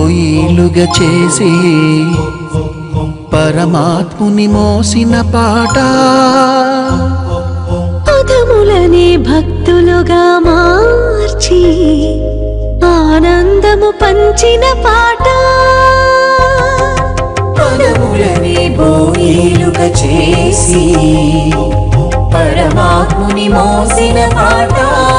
బోయిలుగా చేసి పరమాత్ముని మోసిన పాట పదములనే భక్తులుగా మార్చి ఆనందము పంచిన పాట పదములని బోయిలుగా చేసి పరమాత్ముని మోసిన పాట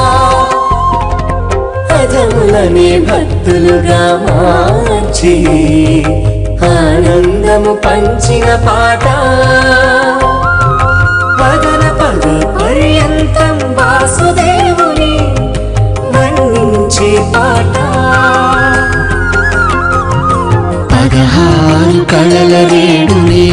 పదములని భక్తులుగా మార్చి ఆనందము పంచిన పాట పదన పద పర్యంతం వాసుదేవుని వర్ణించే పాట పదహారు కళల రేడుని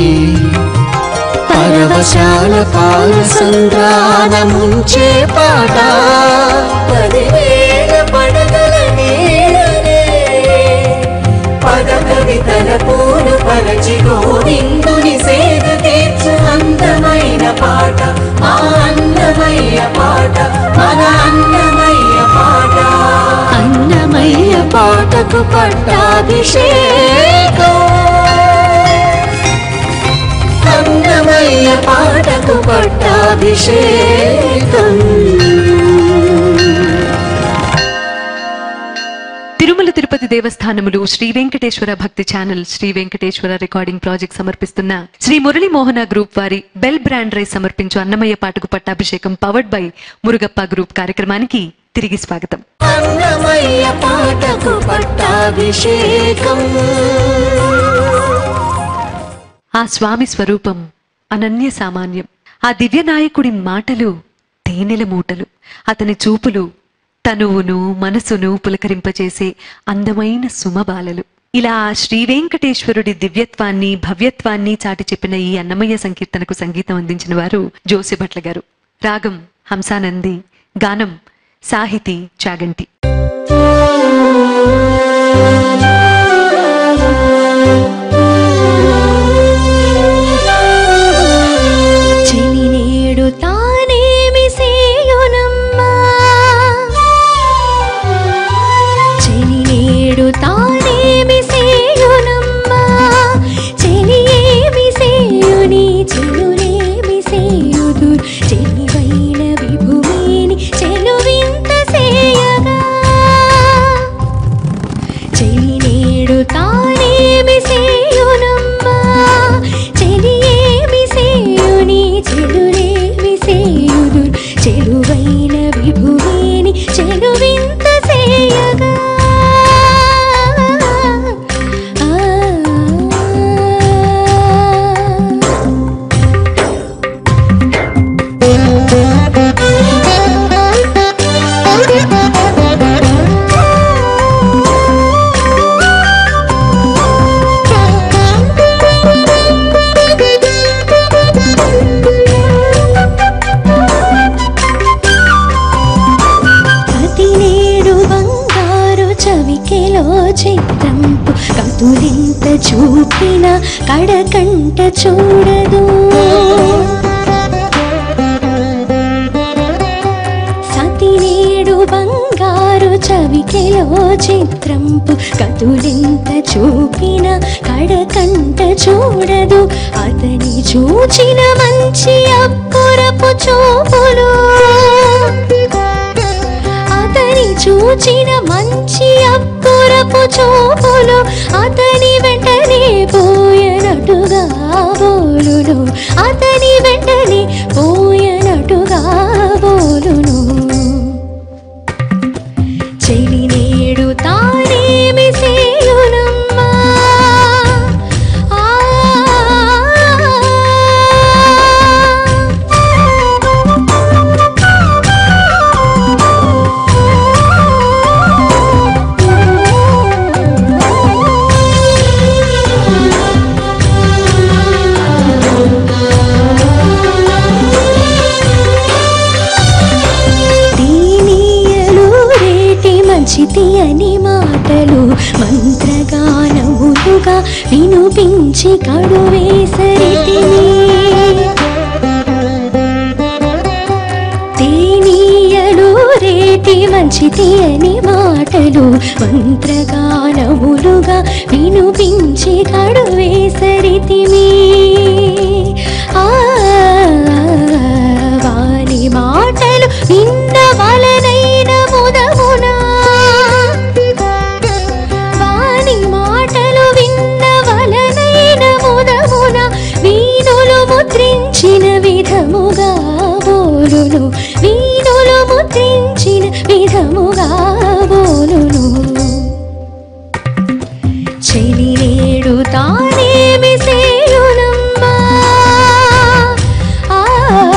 పరవశాల పారసంద్రాన ముంచే పాట పదివేల పడగల నీడనే పద కవితల పూలు పరచి గోవిందుని సేద తీర్చు అందమైన పాట మా అన్నమయ్య పాట మన అన్నమయ్య పాట అన్నమయ్య పాటకు పట్టాభిషేకం అన్నమయ్య పాటకు పట్టాభిషేకం తిరుమల తిరుపతి దేవస్థానములు శ్రీ వెంకటేశ్వర భక్తి channel Sri Venkateswara recording project సమర్పిస్తున్న శ్రీ మురళీ మోహన గ్రూప్ వారి బెల్ బ్రాండ్ రైస్ సమర్పించు అన్నమయ్య పాటకు పట్టాభిషేకం పవర్డ్ బై మురుగప్ప గ్రూప్ కార్యక్రమానికి తిరిగి స్వాగతం అన్నమయ్య పాటకు పట్టాభిషేకం ఆ స్వామి స్వరూపం అనన్య సామాన్యం ఆ దివ్య నాయకుడి మాటలు తేనెల మూటలు అతని చూపులు తనువును మనసును పులకరింపచేసే అందమైన సుమబాలలు ఇలా ఆ శ్రీ వెంకటేశ్వరుడి దివ్యత్వాన్ని భవ్యత్వాన్ని చాటి చెప్పిన ఈ అన్నమయ్య సంకీర్తనకు సంగీతం అందించిన వారు జోసిభట్ల గారు రాగం హంసానంది గానం సాహితీ చాగంటి చెలి నేడు తానేమి సేయునమ్మా చెలి నేడు తానేమి సేయునమ్మా చెలి ఏమి సేయుని చెలులేమి సేయుదు చెలివైన విభుమేని చెలువింత సేయగా చెలి నేడు తానేమి సేయునమ్మా చెలి ఏమి సేయుని చెడులేమి సేయుదు చెడువైన విభువేని చెడువింత సేయగా ప్రతి నేడు బంగారు చవికెలో చిత్రంపు కతులింత చూపిన కడకంట చూడదు సతి నేడు బంగారు చవికెలో చిత్రంపు కతులింత చూపిన కడకంట చూడదు అతని చూచిన మంచి అప్పురపు చూపులు అతని చూచిన మంచి అప్పురపు చూపులు అతని వెంటనే పోయనటుగా బోలును అతని వెంటనే పోయనటుగా బోలును చెలి నేడు తానేమి సేయునమ్మా దీనియలు రేటి మంచితి అని మాటలు మంత్రగానములుగా వినుపించి కడువేసరితిని తేనీయలు రేటి మంచితి అని మాటలు మాటలు మంత్రగానములుగా వినుపించి కడు వేసరితిమి ఆ వాని మాటలు విన్న వలనైన ముదమునా వాని మాటలు విన్న వలనైన ముదమున వీణులు ముద్రించిన విధముగా బోలును వీణులు ముద్రించిన విధముగా బోలును చెలి నేడు తానేమి సేయునమ్మా ఆ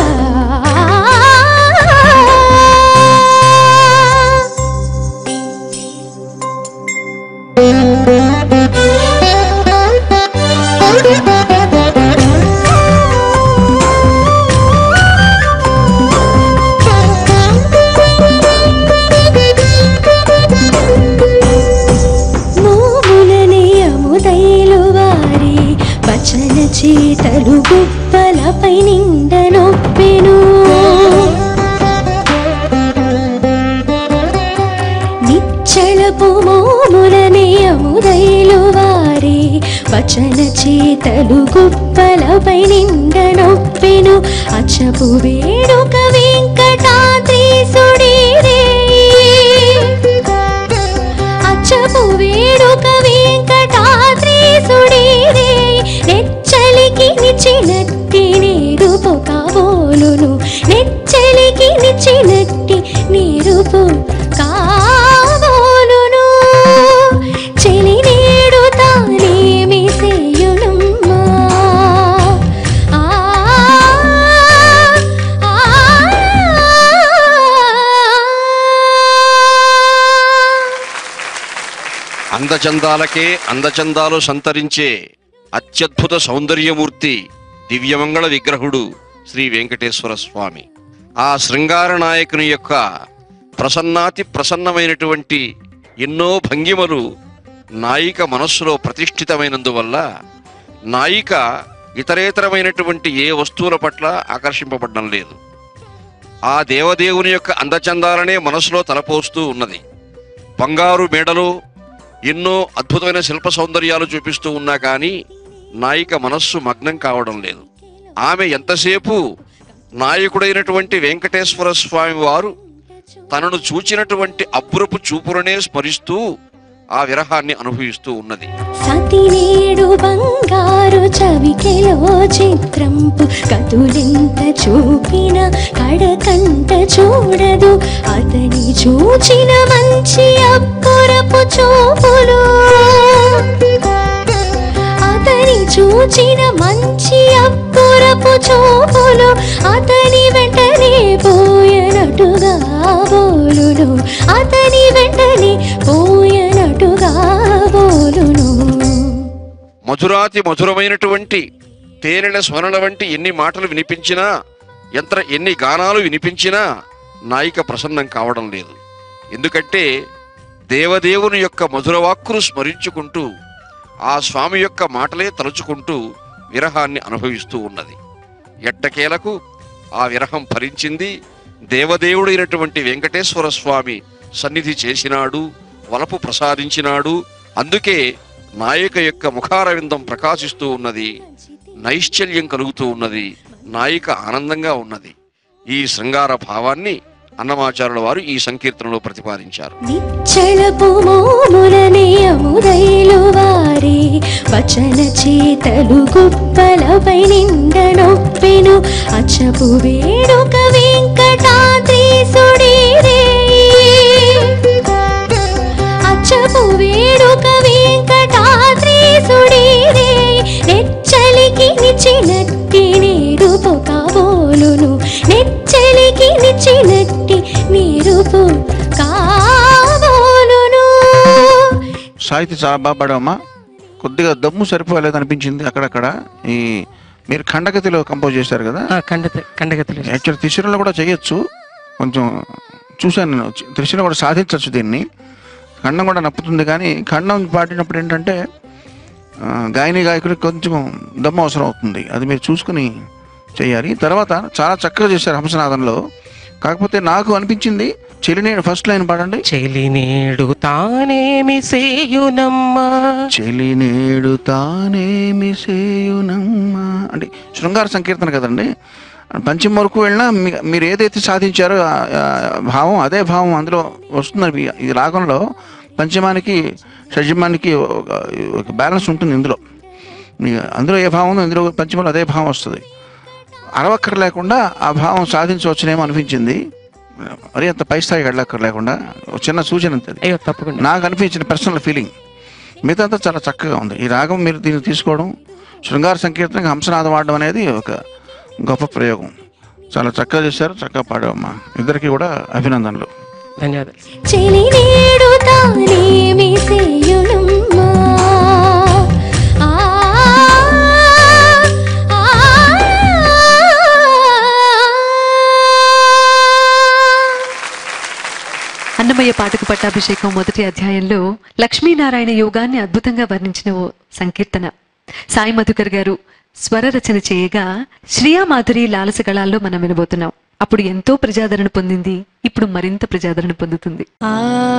మోములనేయముదైలు వారి వచన చేతలు గుప్పలపై నిండ నొప్పెను నిచ్చళపు మోములనేయముదైలు వారి వచన చేతలు గుప్పలపై నిండ నొప్పెను అచ్చపు వేడుక వెంకటాద్రీసుడీరే అచ్చపు వేడుక వెంకటాద్రీసుడీరే నెచ్చలికి నిచ్చినట్టి నేరుపు కాబోలును నెచ్చలికి నిచ్చినట్టి నేరుపు కాబోలును చెలి నేడు తానేమి సేయునమ్మా ఆ అందచందాలకే అందచందాలు సంతరించే అత్యద్భుత సౌందర్యమూర్తి దివ్యమంగళ విగ్రహుడు శ్రీ వెంకటేశ్వర స్వామి ఆ శృంగార నాయకుని యొక్క ప్రసన్నాతి ప్రసన్నమైనటువంటి ఎన్నో భంగిమలు నాయిక మనస్సులో ప్రతిష్ఠితమైనందువల్ల నాయిక ఇతరేతరమైనటువంటి ఏ వస్తువుల పట్ల ఆకర్షింపబడడం లేదు ఆ దేవదేవుని యొక్క అందచందాలనే మనసులో తలపోస్తూ ఉన్నది బంగారు మేడలో ఎన్నో అద్భుతమైన శిల్ప సౌందర్యాలు చూపిస్తూ ఉన్నా కానీ నాయిక మనస్సు మగ్నం కావడం లేదు ఆమె ఎంతసేపు నాయకుడైనటువంటి వెంకటేశ్వర స్వామి వారు తనను చూచినటువంటి అబ్బురపు చూపులనే స్మరిస్తూ ఆ విరహాన్ని అనుభవిస్తూ ఉన్నది సతినేడు బంగారు చవికెలో చిత్రంపు కతులెంత చూపిన కడకంట చూడదు అతని చూచిన మంచి అప్పురపు చూపులు అతని చూచిన మంచి అప్పురపు చూపులు అతని వెంటనే పోయనటుగా బోలును అతని వెంటనే పోయనటుగా బోలును మధురాతి మధురమైనటువంటి తేనెల స్మరణ వంటి ఎన్ని మాటలు వినిపించినా ఎంత ఎన్ని గానాలు వినిపించినా నాయిక ప్రసన్నం కావడం లేదు ఎందుకంటే దేవదేవుని యొక్క మధురవాక్కును స్మరించుకుంటూ ఆ స్వామి యొక్క మాటలే తలుచుకుంటూ విరహాన్ని అనుభవిస్తూ ఉన్నది ఎట్టకేలకు ఆ విరహం ఫలించింది దేవదేవుడైనటువంటి వెంకటేశ్వర స్వామి సన్నిధి చేసినాడు వలపు ప్రసాదించినాడు అందుకే నాయక యొక్క ముఖారవిందం ప్రకాశిస్తూ ఉన్నది నైశ్చల్యం కలుగుతూ ఉన్నది నాయిక ఆనందంగా ఉన్నది ఈ శృంగార భావాన్ని అన్నమాచారుల వారు ఈ సంకీర్తనలో ప్రతిపాదించారు నిచ్చళపు మోములనే అముదైలు వారి వచన చేతలు గుప్పలపై నిండ నొప్పెను అచ్చపు వేడుక వెంకటాద్రీసుడీరే అచ్చపు వేడుక వెంకటాద్రీసుడీరే నెచ్చలికి నిచ్చినట్టి నేరుపు కాబోలును నెచ్చలికి నిచ్చినట్టి నేరుపు కాబోలును సాహిత్య చాలా బాగా పాడామా కొద్దిగా దమ్ము సరిపోలేదు అనిపించింది అక్కడక్కడ ఈ మీరు ఖండగతిలో కంపోజ్ చేశారు కదా ఆ, ఖండత ఖండగతులు యాక్చువల్ త్రిశూలంలో కూడా చేయొచ్చు కొంచెం చూశాను నేను త్రిశూలం కూడా సాధించవచ్చు దీన్ని ఖండం కూడా నప్పుతుంది కానీ ఖండం పాడినప్పుడు ఏంటంటే ఆ, గాయని గాయకుడికి కొంచెం దమ్ము అవసరం అవుతుంది అది మీరు చూసుకుని చేయాలి తర్వాత చాలా చక్కగా చేశారు హంసనాథంలో కాకపోతే నాకు అనిపించింది చెలినేడు ఫస్ట్ లైన్ పాడండి చెలినేడు తానేమి సేయునమ్మా చెలినేడు తానేమి సేయునమ్మా అంటే శృంగార సంకీర్తన కదండి పంచమ వరకు వెళ్ళినా మీ- మీరు ఏదైతే సాధించారో ఆ ఆ భావం అదే భావం అందులో వస్తుంది ఈ- ఈ రాగంలో పంచమానికి షడ్జమానికి ఒక- ఒక బ్యాలెన్స్ ఉంటుంది ఇందులో మీ- అందులో ఏ భావం ఉందో ఇందులో పంచమలో అదే భావం వస్తుంది అరవక్కర్ లేకుండా ఆ భావం సాధించవచ్చునేమో అనిపించింది మరి అంత పై స్థాయికి వెళ్ళక్కర్ లేకుండా ఒక చిన్న సూచన అంతే అది. అయ్యో తప్పకుండా నాకు అనిపించిన పర్సనల్ ఫీలింగ్ మిగతా అంతా చాలా చక్కగా ఉంది ఈ రాగం మీరు దీన్ని తీసుకోవడం శృంగార సంకీర్తనకి హంసనాదం వాడడం అనేది ఒక గొప్ప ప్రయోగం చాలా చక్కగా చేశారు చక్కగా పాడామమ్మా ఇద్దరికి కూడా అభినందనలు ధన్యవాదాలు చెలి నేడు తానేమి సేయునమ్మా ఆ ఆ అన్నమయ్య పాటకు పట్టాభిషేకం మొదటి అధ్యాయంలో లక్ష్మీనారాయణ యోగాన్ని అద్భుతంగా వర్ణించిన ఓ సంకీర్తన సాయి మధుకర్ గారు స్వర రచన చేయగా శ్రియా మాధురి లాలసగళాల్లో మనం వినబోతున్నాం అప్పుడు ఎంతో ప్రజాదరణ పొందింది ఇప్పుడు మరింత ప్రజాదరణ పొందుతుంది ఆ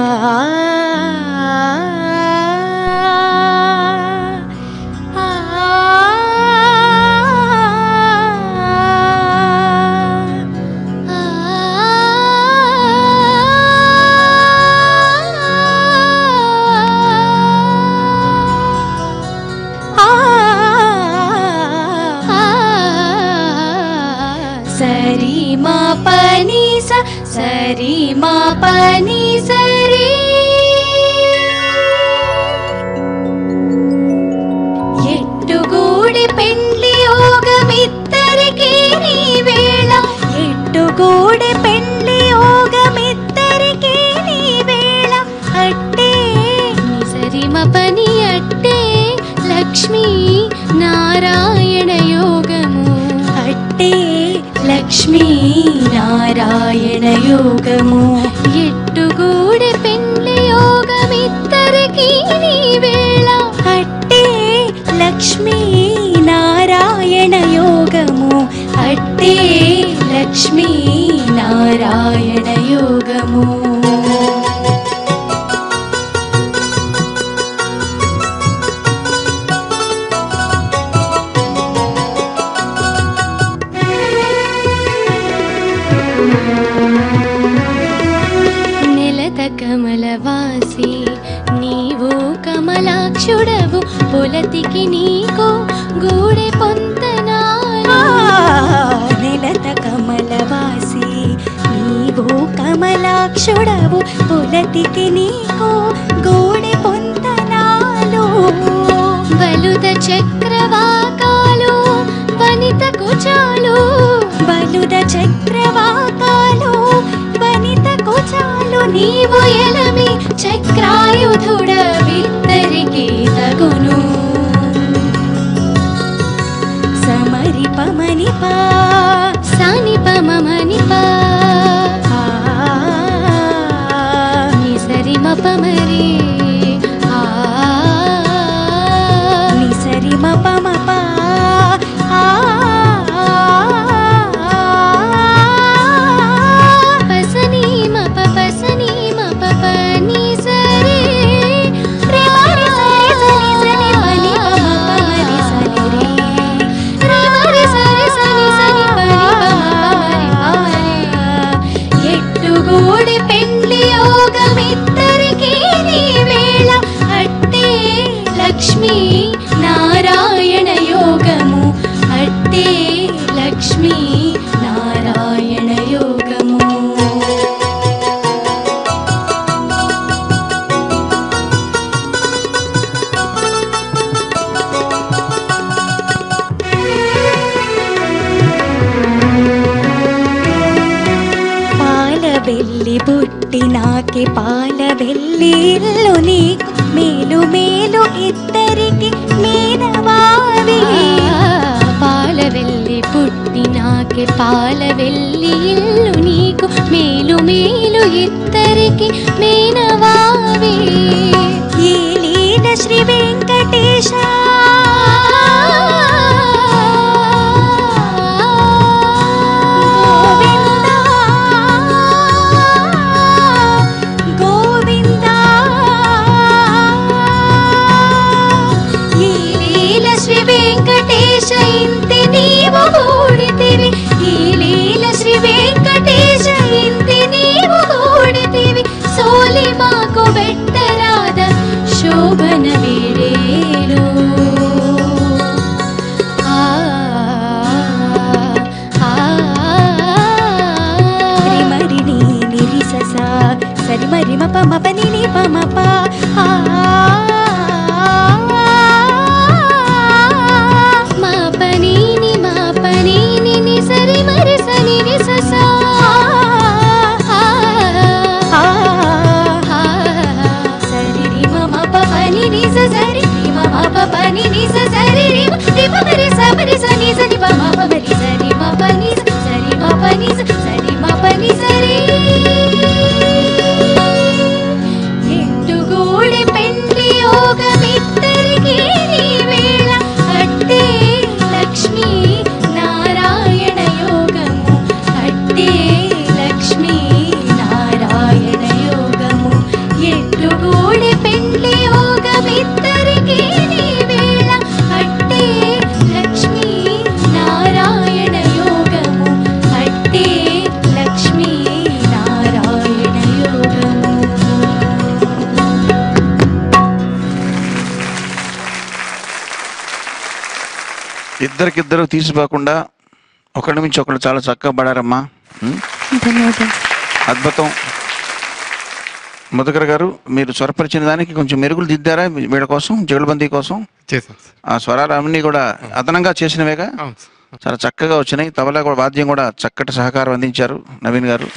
సరి మా పని స సరి మా పని సరి ఎట్టుగూడి పెండ్లి యోగమిద్దరికి నీ వేళ ఎట్టుగూడి పెండ్లి యోగమిద్దరికి నీ వేళ అట్టే నిసరి మ పని అట్టే లక్ష్మీ నారాయణ యోగము అట్టే లక్ష్మీ నారాయణ యోగము ఎట్టుగూడి పెండ్లి యోగమిద్దరికి నీ వేళ అట్టే లక్ష్మీ నారాయణ యోగము అట్టే లక్ష్మీ నారాయణ యోగము నెలత కమలవాసి నీవు కమలాక్షుడవు పొలతికి నీకు గూడె పొంతనాలు నెలత కమలవాసి నీవు కమలాక్షుడవు పొలతికి నీకు గూడె పొంతనాలు బలుద చక్రవాకాలు వనిత కుచాలు బలుద చక్రవాకాలు వనిత కుచాలు నీవు ఎలమి చక్రాయుధుడ విత్తరికి తగును సమరి పమని పా సాని పమని పా నిసరి మ పమరి ఆ నిసరి మ పమ పా పసని మ ప పసని మ ప ప ని సరి రి మరి సరి సరి సని పని ప మ ప మరి సరి రి రి మరి సరి సని సని పని ప మ ప మరి ప మరి ఎట్టుగూడి పెండ్లి యోగమిద్దరికి నీ వేళ అట్టే లక్ష్మీ నారాయణ యోగము అట్టే లక్ష్మీ నారాయణ యోగము పాల వెళ్ళి బుట్టి నాకి పాల వెళ్ళి ఇల్లు నీకు మేలు మేలు ఇద్దరికి మీనవావి పాల వెళ్ళి పుట్టి నాకి పాల వెళ్ళి ఇల్లు నీకు మేలు మేలు ఇద్దరికి మీనవావి ఈ లీల శ్రీ వెంకటేశ గోవిందా ఇద్దరికిద్దరు తీసిపోకుండా ఒకరి నుంచి ఒకరు చాలా చక్కగా పడారమ్మా ఉం? ధన్యవాదాలు అద్భుతం మధుకర్ గారు మీరు స్వరపరిచిన దానికి కొంచెం మెరుగులు దిద్దారా వీళ్ళ కోసం జగల్బందీ కోసం చేశాను సార్ ఆ స్వరాలు అన్నీ కూడా అదనంగా చేసినవేగా అవును సార్ చాలా చక్కగా వచ్చినాయి తబలా కూడా వాద్యం కూడా చక్కటి సహకారం అందించారు నవీన్ గారు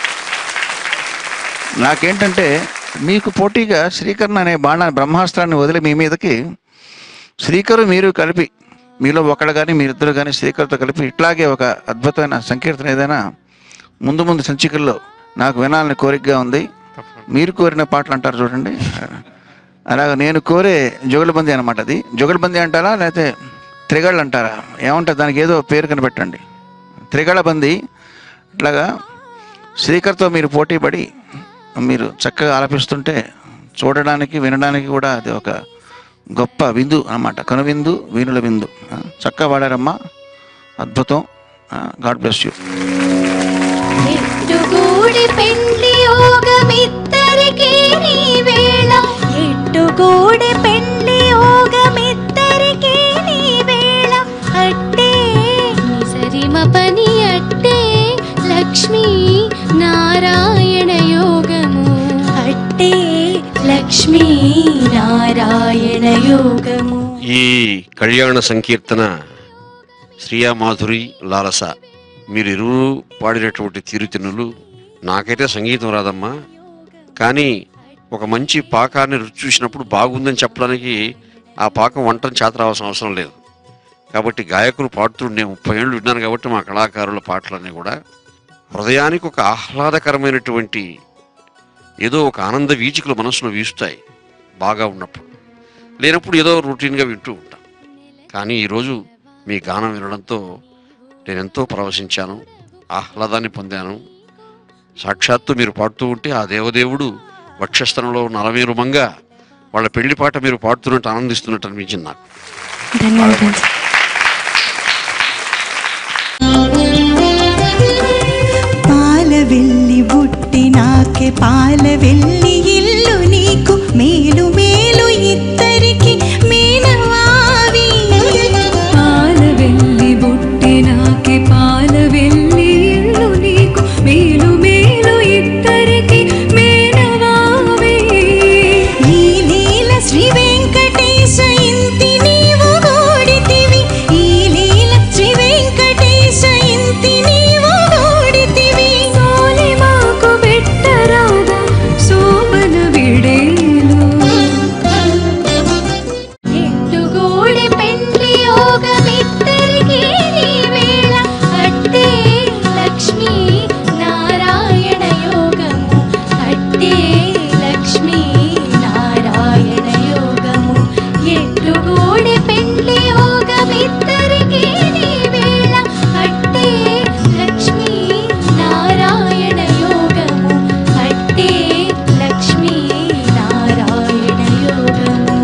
నాకేంటంటే మీకు పోటీగా శ్రీకరణ అనే బాణ బ్రహ్మాస్త్రాన్ని వదిలి మీ మీదకి శ్రీకరు మీరు కలిపి మీలో ఒకళ్ళు కానీ మీరిద్దరు కానీ శ్రీకర్తో కలిపి ఇట్లాగే ఒక అద్భుతమైన సంకీర్తన ఏదైనా ముందు ముందు సంచికల్లో నాకు వినాలని కోరికగా ఉంది తప్పకుండా మీరు కోరిన పాటలు అంటారు చూడండి అలాగ నేను కోరే జుగలబందీ అనమాట అది జుగలబందీ అంటారా లేకపోతే త్రిగళ్ళు అంటారా ఏమంటారు దానికి ఏదో పేరు కనిపెట్టండి త్రిగళ బందీ ఇట్లాగా శ్రీకర్తో మీరు పోటీ పడి మీరు చక్కగా ఆలపిస్తుంటే చూడడానికి వినడానికి కూడా అది ఒక గొప్ప విందు అన్నమాట కనువిందు వీణుల విందు ఆ, చక్కగా వాడారమ్మా అద్భుతం గాడ్ బ్లెస్ యూ ఎట్టుగూడి పెండ్లి యోగమిద్దరికి నీ వేళ ఎట్టుగూడి పెండ్లి యోగమిద్దరికి నీ వేళ అట్టే నిసరిమ పని అట్టే లక్ష్మీ నారాయణ యోగము అట్టే లక్ష్మీ నారాయణ యోగము ఈ కళ్యాణ సంకీర్తన శ్రియా మాధురి లాలస మీరు ఇరువురు పాడినటువంటి తీరుతెన్నులు నాకైతే సంగీతం రాదమ్మా కానీ ఒక మంచి పాకాన్ని రుచి చూసినప్పుడు బాగుందని చెప్పడానికి ఆ పాకం వంటను చేత రావాల్సిన అవసరం లేదు కాబట్టి గాయకులు పాడుతుండే ముప్పై ఏళ్ళు విన్నాను కాబట్టి మా కళాకారుల పాటలన్నీ కూడా హృదయానికి ఒక ఆహ్లాదకరమైనటువంటి ఏదో ఒక ఆనంద వీచికలు మనసులో వీస్తాయి బాగా ఉన్నప్పుడు లేనప్పుడు ఏదో రొటీన్గా వింటూ ఉంటాం కానీ ఈరోజు మీ గానం వినడంతో నేను ఎంతో పరవశించాను ఆహ్లాదాన్ని పొందాను సాక్షాత్తు మీరు పాడుతూ ఉంటే ఆ దేవదేవుడు వక్షస్థలంలో ఉన్న అలమేరుమంగా వాళ్ళ పెళ్లి పాట మీరు పాడుతున్నట్టు ఆనందిస్తున్నట్టు అనిపించింది నాకు ధన్యవాదాలు పాలవెల్లి బుట్టి నాకే పాలవెల్లి ఇల్లు నీకు మేలు మేలు ఇద్దరికి మేనవావి పాలవెల్లి బుట్టి నాకి పాలవెల్లి ఇల్లు నీకు మేలు మేలు ఇద్దరికి మేనవావే ఈ లీల శ్రీ వెంకటేశ ఇంటి నీవు గోడితివి ఈ లీల శ్రీ వెంకటేశ ఇంటి నీవు గోడితివి సోలి మాకు పెట్టరాదా శోభన విడేలు ఎట్టుగూడి పెండ్లి యోగమిద్దరికి నీ వేళ అట్టే లక్ష్మీ నారాయణ యోగము అట్టే లక్ష్మీ నారాయణ యోగము ఎట్టుగూడి పెండ్లి యోగమిద్దరికి నీ వేళ అట్టే లక్ష్మీ నారాయణ యోగము అట్టే లక్ష్మీ నారాయణ యోగము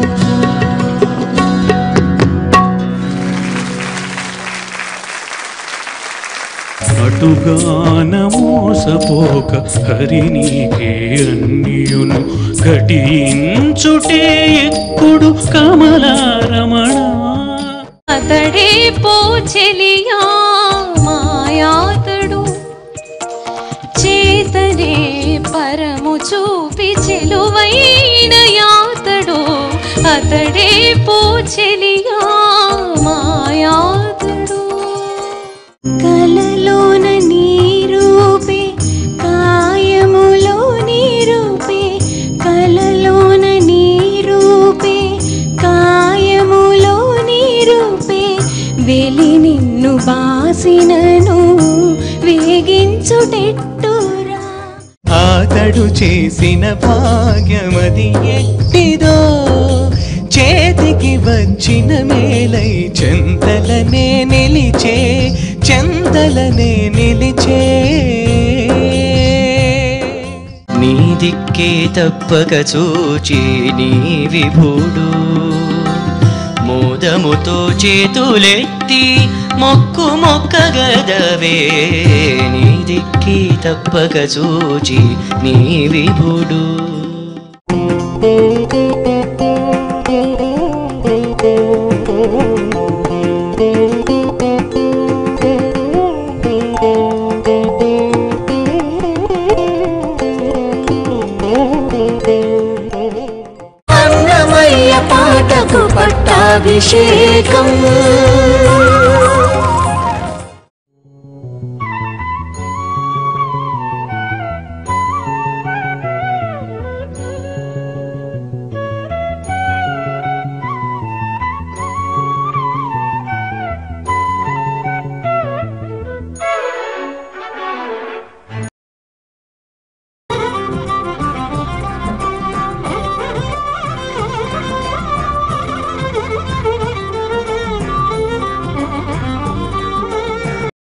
అటుగాన మోసపోక హరినీకే అన్నియును ఘటించుటే ఎక్కుడు కమలారమణ అతడే పోచెలియా మాయాతడు చేతనే పరము చూపి చెలువైన యాతడు అతడే పోచెలియా మాయాతడు కలలోన నీరూపే కాయములో నీరూపే కలలోన నీరూపే కాయములో నీరూపే వెలి నిన్ను బాసినను వేగించుటెట్టురా ఆతడు చేసిన భాగ్యమది ఎట్టిదో చేతికి వచ్చిన మేలై చెంతలనే నిలిచే చెంతలనే నిలిచే నీ దిక్కే తప్పక చూచి నీ విభుడు మోదముతో చేతులెత్తి మొక్కు మొక్కగదవే నీ దిక్కే తప్పక చూచి నీ విభుడు అభిషేకం